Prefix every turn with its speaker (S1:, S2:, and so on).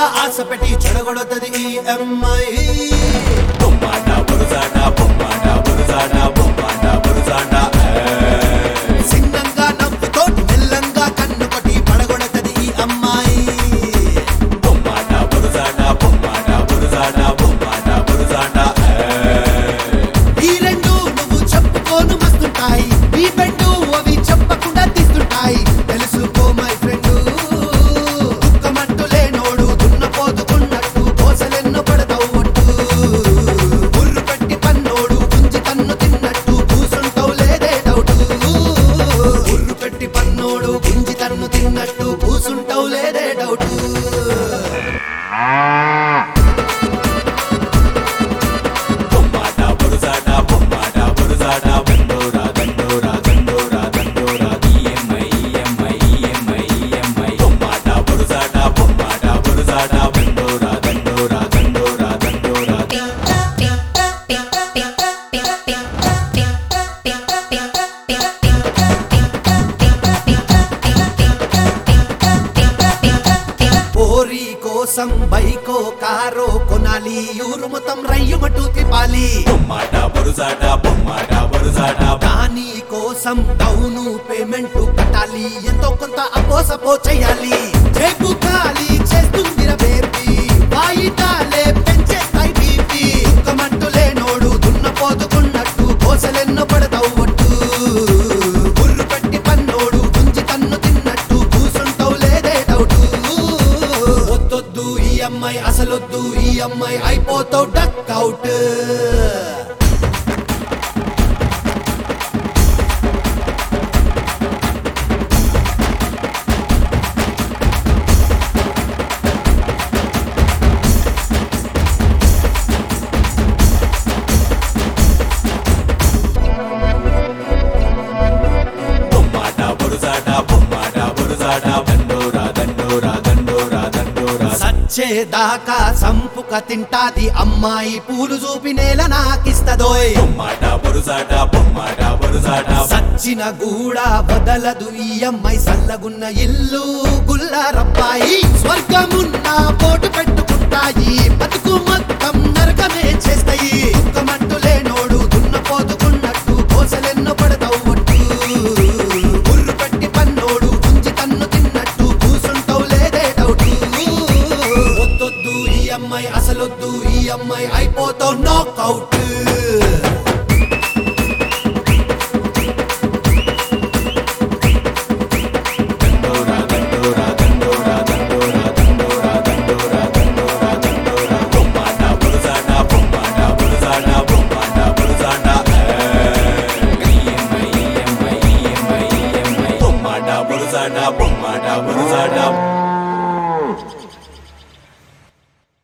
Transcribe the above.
S1: ఆశ పెట్టి చెడగొడుతుంది ఈ అమ్మాయి
S2: బొమ్మాట బురుజాట బొమ్మాట బురుజాట బొమ్మాట బురుజాట
S1: సిన్నంగా నవ్వుతోటి మెల్లంగా కన్ను కొట్టి పడగొడుతుంది ఈ అమ్మాయి
S2: బొమ్మాట బురుజాట బొమ్మాట బురుజాట బొమ్మాట బురుజాట
S1: ఈ రెండు నువ్వు చెప్పుకోను మస్తుంటాయి ఈ బెండు అవి చెప్పకుండా తీస్తుంటాయి తెలుసుకో మై ఫ్రెండ్ దుఃఖమంటూ లేనోడు దున్నపోతుకున్నట్టు కోసలెన్నో పడతావు ఒట్టు గుర్రు పెట్టి పన్నోడు గుంజి తన్ను తిన్నట్టు కూసుంటావు లేదే డౌటు గుర్రు పెట్టి పన్నోడు గుంజి తన్ను తిన్నట్టు కూసుంటావు లేదే డౌటు
S2: బొమ్మాట బురుజాట బొమ్మాట బురుజాట దండోరా దండోరా దండోరా దండోరా ఈఎంఐ ఈఎంఐ ఈఎంఐ ఈఎంఐ బొమ్మాట బురుజాట బొమ్మాట బురుజాట దండోరా దండోరా దండోరా దండోరా
S1: పోరి కోసం బైకో కారో కొనాలి ఊరు మొత్తం రయ్యుమటు తిపాలి
S2: బొమ్మాట బురుజాట బొమ్మాట బురుజాట
S1: దాని కోసం డౌను పేమెంట్ కట్టాలి ఎంతో కొంత అపోసపో చేయాలి జేబు ఖాళీ చేస్తుంది బేబీ వాయిదాలే పెంచేస్తాయి బీపీ దుఃఖమంటూ లేనోడు దున్నపోతుకున్నట్టు కోసలెన్నో పడతావు ఒట్టు గుర్రు పెట్టి పన్నోడు గుంజి తన్ను తిన్నట్టు కూసుంటావు లేదే డౌటు వద్దొద్దు ఈ అమ్మాయి అసలొద్దు ఈ అమ్మాయి అయిపోతావు డక్ అవుట్
S2: బొమ్మాట బురుజాట బొమ్మాట బురుజాట దండోరా దండోరా దండోరా దండోరా
S1: సచ్చేదాకా సంపుక తింటాది అమ్మాయి పూలు చూపి నేల నాకిస్తదోయ్
S2: బొమ్మాట బురుజాట బొమ్మాట బురుజాట
S1: సచ్చిన గూడా బదలదు ఈ అమ్మాయి సల్లగున్న ఇల్లు గుల్ల రబ్బాయి స్వర్గమున్న పోటు పెట్టుకుంటాయి బతుకు మొత్తం నరకమే చేస్తాయి దుఃఖమంటూ లేనోడు దున్నపోతుకున్నట్టు కోసలెన్నో పడతావు ఒట్టు గుర్రు పెట్టి పన్నోడు గుంజి తన్ను తిన్నట్టు కూసుంటావు లేదే డౌటు వద్దొద్దు ఈ అమ్మాయి అసలొద్దు ఈ అమ్మాయి అయిపోతావు నాకౌట్
S2: దండోరా దండోరా దండోరా దండోరా దండోరా దండోరా దండోరా దండోరా బొమ్మాట బురుజాట బొమ్మాట బురుజాట బొమ్మాట బురుజాట ఈఎంఐ ఈఎంఐ ఈఎంఐ ఈఎంఐ బొమ్మాట బురుజాట బొమ్మాట బురుజాట